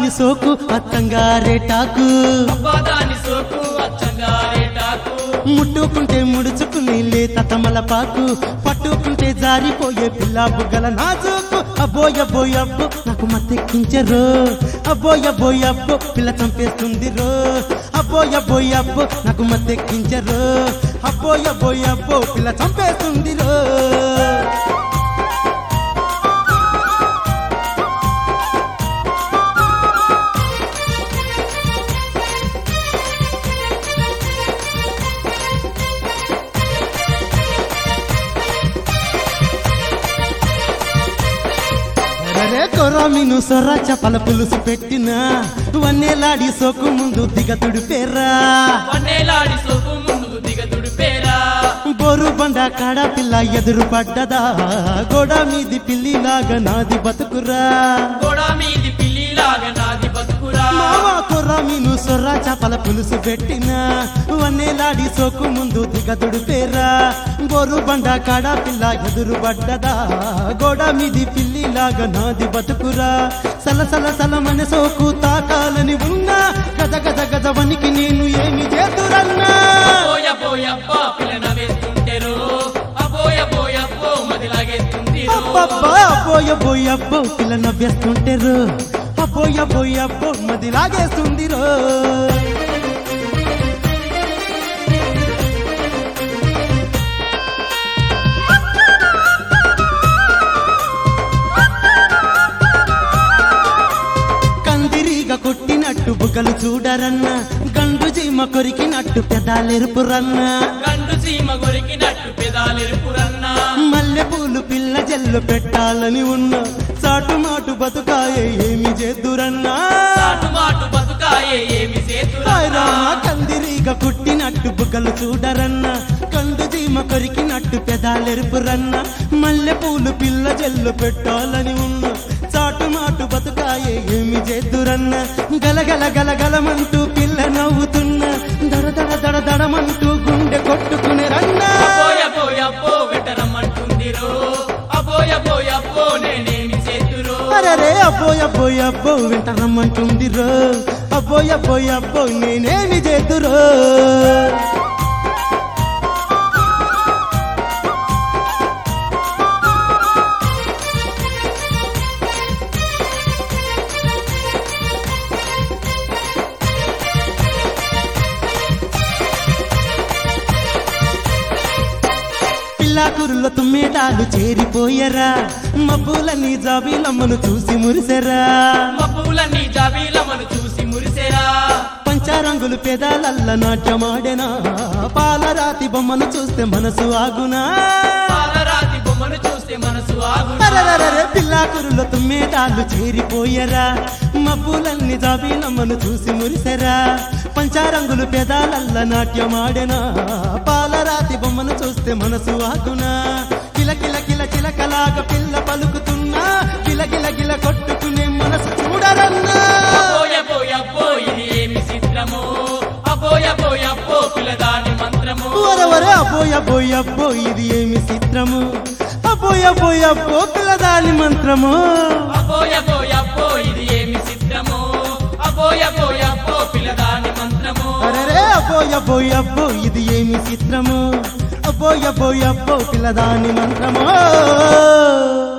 సోకు అత్తంగారేటాకు అబ్బాదాని సోకు అచ్చంగా రేటాకు ముట్టుకుంటే ముడుచుకుని లేత తమలపాకు పట్టుకుంటే జారిపోయే పిల్లాపు గల నాజుకు అబ్బోయబ్బోయబ్బో నాకు మత్తెక్కించరు అబ్బోయబ్బోయబ్బో పిల్ల చంపేస్తుంది రో అబ్బోయబ్బోయబ్బో నాకు మత్తెక్కించరు అబ్బోయబ్బోయబ్బో పిల్ల చంపేస్తుంది రో అరే కొరామిను సొర్ర చపల పులుసు పెట్టిన వన్నేలాడి సోకు ముందు దిగతుడు పేర్రా వన్నేలాడి సోకు ముందు దిగదుడు పేరా బోరు బండ కాడ పిల్ల ఎదురు పడ్డదా గోడ మీది పిల్లిలాగా నాది బతుకురా గోడ మీది పిల్లిలాగా నాది బతుకురా మావా కొరామిను సొర్ర చపల పులుసు పెట్టిన వన్నేలాడి సోకు ముందు దిగతుడు పేర్రా బోరు బండ కాడ పిల్ల ఎదురు పడ్డదా గోడ మీది పిల్లిలాగా నాది బతుకురా సల సల సలమని సోకు తాకాలని ఉన్నా గద గద గద వనికి నేను ఏమి చేతురన్నా అబోయ బోయబ్బా పిల్లన వేస్తుంటేరో అబోయ బోయబ్బో మదిలాగేస్తుంది అబ్బబ్బా అబ్బోయ బోయబ్బో పిల్ల నవ్వేస్తుంటేరు అబ్బోయ బోయబ్బో మది లాగేస్తుంది రో కందిరీగ కొట్టినట్టు బుగ్గలు చూడరన్న గండు చీమ కొరికినట్టు పెదాలెరుపురన్న గండు సీమ కొరికినట్టు పెదాలెరుపురన్నా మల్లె పూలు పిల్ల జల్లు పెట్టాలని ఉన్న చాటు మాటు బతుకాయే ఏమి చేద్దురన్నా మాటు బతుకాయే ఏమి సేతురా హాయ్ రామ కందిరీగ కుట్టినట్టు బుగ్గలు చూడరన్న కండు చీమ కొరికినట్టు పెదాలెరుపురన్న మల్లె పూలు పిల్ల జల్లు పెట్టాలని ఉన్న చాటు మాటు బతుకాయే ఏమి చేద్దురన్న గలగల గలగలమంటూ పిల్ల నవ్వుతున్న దడ దడ దడ దడమంటూ గుండె కొట్టుకునే రన్నా అబోయ బోయబ్బో వెటరమ్మంటుందిరో అబోయ బోయబ్బో నేనేమి చేతురో అరే అబ్బోయ్ అబ్బోయ్ అబ్బో వెంట రమ్మంటుంది రో అబ్బోయ్ అబ్బోయ్ అబ్బో నేనేమి చేతురో పిల్లాకురుల తుమ్మేటాలు చేరిపోయరా మబ్బులని జాబీలమ్మను చూసి మురిసెరా మబ్బులన్నీ జాబీలమను చూసి మురిసెరా పంచరంగులు పెదాలల్ల నాట్యమాడెనా పాలరాతి బొమ్మను చూస్తే మనసు ఆగునా పాలరాతి బొమ్మను చూస్తే మనసు ఆగు అరరరరే పిల్లాకురుల తుమ్మేటాలు చేరిపోయరా మబ్బులన్నీ జాబీలమ్మను చూసి మురిసెరా పంచారంగులు పెదాలల్ల నాట్యమాడెనా పాలరాతి బొమ్మను చూస్తే మనసు ఆగునా కిల కిల కిల కిలకలాగా పిల్ల పలుకుతున్నా కిల కిల కిల కొట్టుకునే మనసు చూడరన్నా అబోయ బోయబ్బో ఇది ఏమి చిత్రమో అబోయ బోయబ్బో పిల్లదాని మంత్రము వరవరే అబ్బోయ్ అబ్బోయ్ అబ్బో ఇది ఏమి చిత్రము అబ్బోయ్ అబ్బోయ్ అబ్బో పిల్లదాని మంత్రము అబోయ బోయబ్బో ఇది ఏమి చిత్రమో అబోయ బోయబ్బో పిల్లదాని మంత్రము అరరే అబ్బోయ్ అబ్బోయ్ అబ్బో ఇది ఏమి చిత్రము అబ్బోయ్ అబ్బోయ్ అబ్బో పిల్లదాని మంత్రము